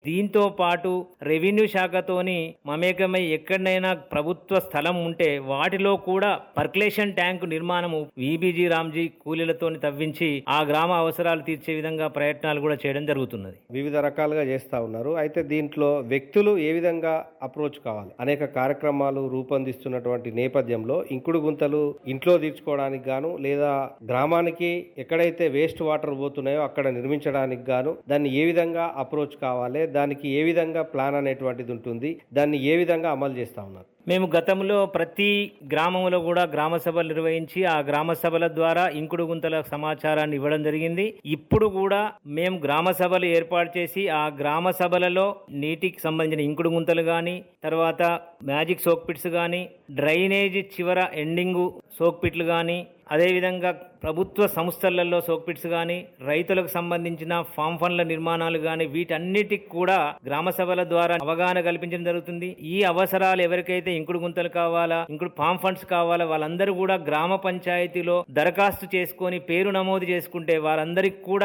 దీంతో పాటు రెవెన్యూ శాఖతోని మమేకమై ఎక్కడైనా ప్రభుత్వ స్థలం ఉంటే వాటిలో కూడా పర్కులేషన్ ట్యాంకు నిర్మాణము విబీజీ రామ్జీ కూలీలతోని తవ్వించి ఆ గ్రామ అవసరాలు తీర్చే విధంగా ప్రయత్నాలు కూడా చేయడం జరుగుతున్నది వివిధ రకాలుగా చేస్తా ఉన్నారు అయితే దీంట్లో వ్యక్తులు ఏ విధంగా అప్రోచ్ కావాలి అనేక కార్యక్రమాలు రూపొందిస్తున్నటువంటి నేపథ్యంలో ఇంకుడు గుంతలు ఇంట్లో తీర్చుకోవడానికి గాను లేదా గ్రామానికి ఎక్కడైతే వేస్ట్ వాటర్ పోతున్నాయో అక్కడ నిర్మించడానికి గాను దాన్ని ఏ విధంగా అప్రోచ్ కావాలి దానికి ఏ విధంగా ప్లాన్ అనేటువంటిది ఉంటుంది దాన్ని ఏ విధంగా అమలు చేస్తా ఉన్నారు మేము గతంలో ప్రతి గ్రామంలో కూడా గ్రామ సభలు నిర్వహించి ఆ గ్రామ సభల ద్వారా ఇంకుడు గుంతల సమాచారాన్ని ఇవ్వడం జరిగింది ఇప్పుడు కూడా మేము గ్రామ సభలు ఏర్పాటు చేసి ఆ గ్రామ సభలలో నీటికి సంబంధించిన ఇంకుడు గుంతలు కానీ తర్వాత మ్యాజిక్ సోక్ పిట్స్ కానీ డ్రైనేజ్ చివర ఎండింగు సోక్ పిట్లు కానీ అదేవిధంగా ప్రభుత్వ సంస్థలలో సోక్పిట్స్ కానీ రైతులకు సంబంధించిన ఫామ్ ఫండ్ల నిర్మాణాలు కానీ వీటన్నిటికి కూడా గ్రామ సభల ద్వారా అవగాహన కల్పించడం జరుగుతుంది ఈ అవసరాలు ఎవరికైతే ఇంకుడు గుంతలు కావాలా ఇంకుడు ఫామ్ ఫండ్స్ కావాలా వాళ్ళందరూ కూడా గ్రామ పంచాయతీలో దరఖాస్తు చేసుకొని పేరు నమోదు చేసుకుంటే వారందరికి కూడా